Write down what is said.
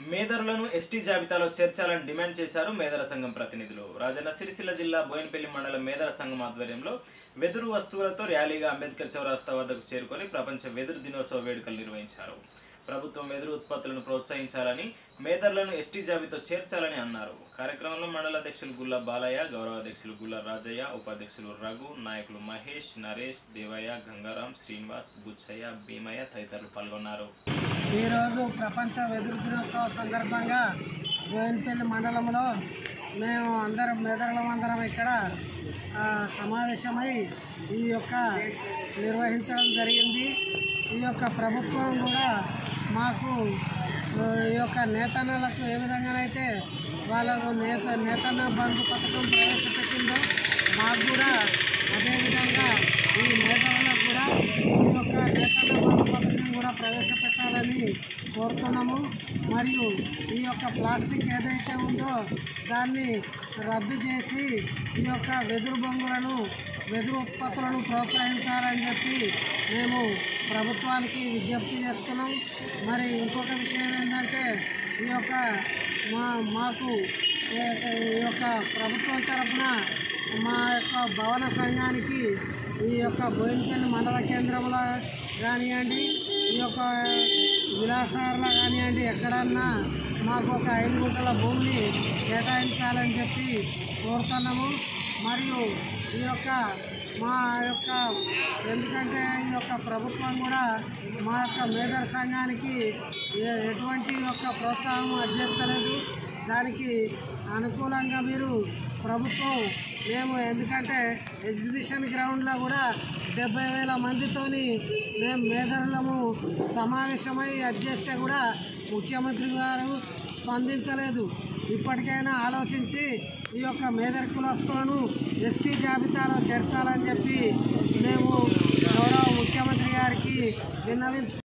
మేదరులను ST జాబితాలో చేర్చాలని demand చేశారు మేదర సంఘం ప్రతినిధులు రాజన్న సిరిసిల్ల జిల్లా బోయినపల్లి మండలం మేదర సంఘం ఆధ్వర్యంలో వెదురు వస్తువులతో ర్యాలీగా అంబేద్కర్ చౌరాస్తా వద్దకు చేరుకొని ప్రపంచ వెదురు దినోత్సవ వేడుకలు నిర్వహించారు ప్రభుత్వం వెదురు ఉత్పత్తులను ప్రోత్సహించాలని మేదర్లను ఎస్టీ జాబితా చేర్చాలని అన్నారు కార్యక్రమంలో మండల అధ్యక్షులు గుల్ల బాలయ్య గౌరవ అధ్యక్షులు గుల్ల రాజయ్య ఉపాధ్యక్షులు రఘు నాయకులు మహేష్ నరేష్ దేవయ్య గంగారాం శ్రీనివాస్ బుచ్చయ్య భీమయ్య తదితరులు పాల్గొన్నారు ఈరోజు ప్రపంచ వెదురు దినోత్సవ సందర్భంగా గోవినపల్లి మండలంలో మేము అందరం మెదరలం అందరం ఇక్కడ ఆ, సమావేశమై ఈ యొక్క నిర్వహించడం జరిగింది ఈ యొక్క ప్రభుత్వం కూడా మాకు ఆ, ఈ యొక్క నేతన్నలకు ఏ విధంగానైతే వాళ్ళకు నేత నేతన్న బంధు పథకం ప్రవేశపెట్టిందో మాకు కూడా అదేవిధంగా ఈ నేతలకు కూడా ఈ యొక్క నేతన్న బంధు పథకం కూడా ప్రవేశపెట్టాలని కోరుతున్నాము మరియు ఈ యొక్క ప్లాస్టిక్ ఏదైతే ఉందో దాన్ని రద్దు చేసి ఈ యొక్క వెదురు బొంగులను వెదురు ఉత్పత్తులను ప్రోత్సహించాలని చెప్పి మేము ప్రభుత్వానికి విజ్ఞప్తి చేస్తున్నాం మరి ఇంకొక విషయం ఏంటంటే ఈ యొక్క మా మాకు ఈ ఈ యొక్క ప్రభుత్వం తరఫున మా యొక్క భవన సంఘానికి ఈ యొక్క బోయినపల్లి మండల కేంద్రంలో కానివ్వండి ఈ యొక్క విలాసార్లో కానివ్వండి ఎక్కడన్నా మాకు ఒక ఐదు గుంటల భూమిని కేటాయించాలని చెప్పి కోరుతున్నాము మరియు ఈ యొక్క మా యొక్క ఎందుకంటే ఈ యొక్క ప్రభుత్వం కూడా మా యొక్క మేధర్ సంఘానికి ఏ- ఎటువంటి యొక్క ప్రోత్సాహం అందిస్తలేదు దానికి అనుకూలంగా మీరు ప్రభుత్వం మేము ఎందుకంటే ఎగ్జిబిషన్ గ్రౌండ్లో కూడా డెబ్బై వేల మందితోని మేము మేధరులము సమావేశమై అది చేస్తే కూడా ముఖ్యమంత్రి గారు స్పందించలేదు ఇప్పటికైనా ఆలోచించి ఈ యొక్క మేధర్ కులస్తులను ఎస్టీ జాబితాలో చేర్చాలని చెప్పి మేము గౌరవ ముఖ్యమంత్రి గారికి విన్నవించు